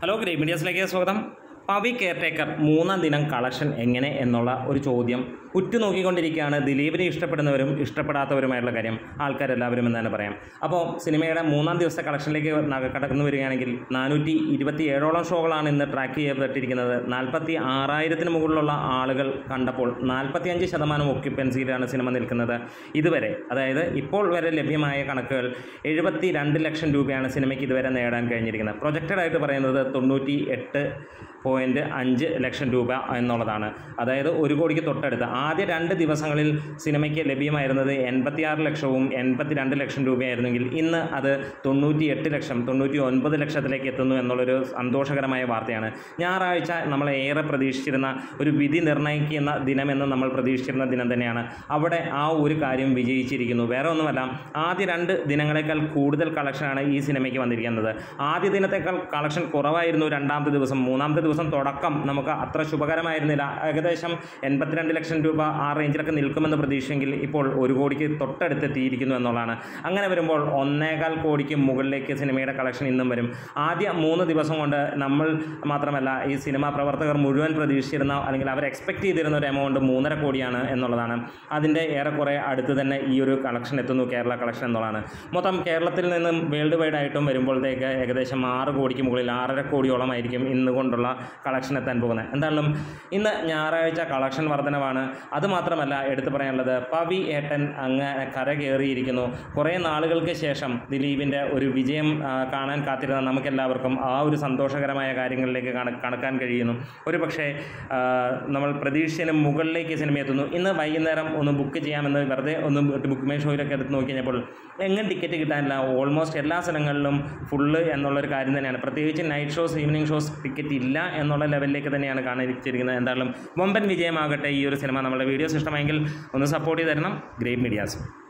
hello grey മീഡിയാസിലേക്ക് സ്വാഗതം Pavi caretaker മൂന്നാം ദിനം കളക്ഷൻ എങ്ങനെ എന്നുള്ള ഒരു ചോദ്യം ഉറ്റുനോക്കിക്കൊണ്ടിരിക്കുകയാണ് ദിലീപിനെ ഇഷ്ടപ്പെടുന്നവരും ഇഷ്ടപ്പെടാത്തവരുമായിട്ടുള്ള കാര്യം ആൾക്കാരെല്ലാവരും എന്ന് തന്നെ പറയാം അപ്പോൾ സിനിമയുടെ മൂന്നാം ദിവസത്തെ കളക്ഷനിലേക്ക് നക- കടന്നു വരികയാണെങ്കിൽ നാനൂറ്റി ഇരുപത്തി ഏഴോളം ഷോകളാണ് ഇന്ന് ട്രാക്ക് ചെയ്യപ്പെട്ടിരിക്കുന്നത് നാൽപ്പത്തി ആറായിരത്തിന് മുകളിലുള്ള ആളുകൾ കണ്ടപ്പോൾ നാൽപ്പത്തിയഞ്ച് ശതമാനം ഒക്യുപ്പൻസിയിലാണ് സിനിമ നിൽക്കുന്നത് ഇതുവരെ അതായത് ഇപ്പോൾ വരെ ലഭ്യമായ കണക്കുകൾ എഴുപത്തി രണ്ട് ലക്ഷം രൂപയാണ് സിനിമയ്ക്ക് ഇതുവരെ നേടാൻ കഴിഞ്ഞിരിക്കുന്നത് പ്രൊജക്റ്റഡ് ആയിട്ട് പറയുന്നത് തൊണ്ണൂറ്റി എട്ട് പോയിൻറ്റ് അഞ്ച് ലക്ഷം രൂപ എന്നുള്ളതാണ് അതായത് ഒരു കോടിക്ക് തൊട്ടടുത്ത് ആദ്യ രണ്ട് ദിവസങ്ങളിൽ സിനിമയ്ക്ക് ലഭ്യമായിരുന്നത് എൺപത്തിയാറ് ലക്ഷവും എൺപത്തി രണ്ട് ലക്ഷം രൂപയായിരുന്നെങ്കിൽ ഇന്ന് അത് തൊണ്ണൂറ്റി എട്ട് ലക്ഷം തൊണ്ണൂറ്റി ഒൻപത് ലക്ഷത്തിലേക്ക് എത്തുന്നു എന്നുള്ളൊരു സന്തോഷകരമായ വാർത്തയാണ് ഞായറാഴ്ച നമ്മൾ ഏറെ പ്രതീക്ഷിച്ചിരുന്ന ഒരു വിധി നിർണ്ണയിക്കുന്ന ദിനമെന്ന് നമ്മൾ പ്രതീക്ഷിച്ചിരുന്ന ദിനം തന്നെയാണ് അവിടെ ആ ഒരു കാര്യം വിജയിച്ചിരിക്കുന്നു വേറെ ഒന്നുമല്ല ആദ്യ രണ്ട് ദിനങ്ങളെക്കാൾ കൂടുതൽ കളക്ഷനാണ് ഈ സിനിമയ്ക്ക് വന്നിരിക്കുന്നത് ആദ്യ ദിനത്തേക്കാൾ കളക്ഷൻ കുറവായിരുന്നു രണ്ടാമത്തെ ദിവസം മൂന്നാമത്തെ ദിവസം തുടക്കം നമുക്ക് അത്ര ശുഭകരമായിരുന്നില്ല ഏകദേശം എൺപത്തിരണ്ട് ലക്ഷം രൂപ ആ റേഞ്ചിലൊക്കെ നിൽക്കുമെന്ന് പ്രതീക്ഷിച്ചെങ്കിൽ ഇപ്പോൾ ഒരു കോടിക്ക് തൊട്ടടുത്തെത്തിയിരിക്കുന്നു എന്നുള്ളതാണ് അങ്ങനെ വരുമ്പോൾ ഒന്നേകാൽ കോടിക്ക് മുകളിലേക്ക് സിനിമയുടെ കളക്ഷൻ ഇന്നും വരും ആദ്യ മൂന്ന് ദിവസം കൊണ്ട് നമ്മൾ മാത്രമല്ല ഈ സിനിമാ പ്രവർത്തകർ മുഴുവൻ പ്രതീക്ഷിച്ചിരുന്ന അല്ലെങ്കിൽ അവർ എക്സ്പെക്ട് ചെയ്തിരുന്ന ഒരു എമൗണ്ട് മൂന്നര കോടിയാണ് എന്നുള്ളതാണ് അതിൻ്റെ ഏറെക്കുറെ അടുത്ത് തന്നെ ഈ ഒരു കളക്ഷൻ എത്തുന്നു കേരള കളക്ഷൻ എന്നുള്ളതാണ് മൊത്തം കേരളത്തിൽ നിന്നും വേൾഡ് വൈഡ് ആയിട്ടും വരുമ്പോഴത്തേക്ക് ഏകദേശം ആറ് കോടിക്ക് മുകളിൽ ആറര കോടിയോളമായിരിക്കും ഇന്ന് കൊണ്ടുള്ള കളക്ഷൻ എത്താൻ പോകുന്നത് എന്തായാലും ഇന്ന് ഞായറാഴ്ച കളക്ഷൻ വർധനവാണ് അതുമാത്രമല്ല എടുത്തു പറയാനുള്ളത് പവി ഏട്ടൻ അങ്ങ് കര കയറിയിരിക്കുന്നു കുറേ നാളുകൾക്ക് ശേഷം ദിലീപിൻ്റെ ഒരു വിജയം ആ, കാണാൻ കാത്തിരുന്ന നമുക്കെല്ലാവർക്കും ആ ഒരു സന്തോഷകരമായ കാര്യങ്ങളിലേക്ക് കണ കണക്കാൻ കഴിയുന്നു ഒരു പക്ഷേ ആ, നമ്മൾ പ്രതീക്ഷിച്ചതിന് മുകളിലേക്ക് സിനിമ എത്തുന്നു ഇന്ന് വൈകുന്നേരം ഒന്ന് ബുക്ക് ചെയ്യാമെന്ന് വെറുതെ ഒന്ന് ബുക്ക് മൈ ഷോയിലൊക്കെ എടുത്ത് നോക്കി കഴിഞ്ഞപ്പോൾ എങ്ങനെ ടിക്കറ്റ് കിട്ടാനില്ല ഓൾമോസ്റ്റ് എല്ലാ സ്ഥലങ്ങളിലും ഫുള്ള് എന്നുള്ളൊരു കാര്യം തന്നെയാണ് പ്രത്യേകിച്ച് night shows evening shows ticket ഇല്ല എന്നുള്ള ലെവലിലേക്ക് തന്നെയാണ് കാണിച്ചിരിക്കുന്നത് എന്തായാലും വമ്പൻ വിജയമാകട്ടെ ഈ ഒരു സിനിമ നമ്മുടെ വീഡിയോസ് ഇഷ്ടമായെങ്കിൽ ഒന്ന് സപ്പോർട്ട് ചെയ്ത് തരണം ഗ്രേറ്റ് മീഡിയാസ്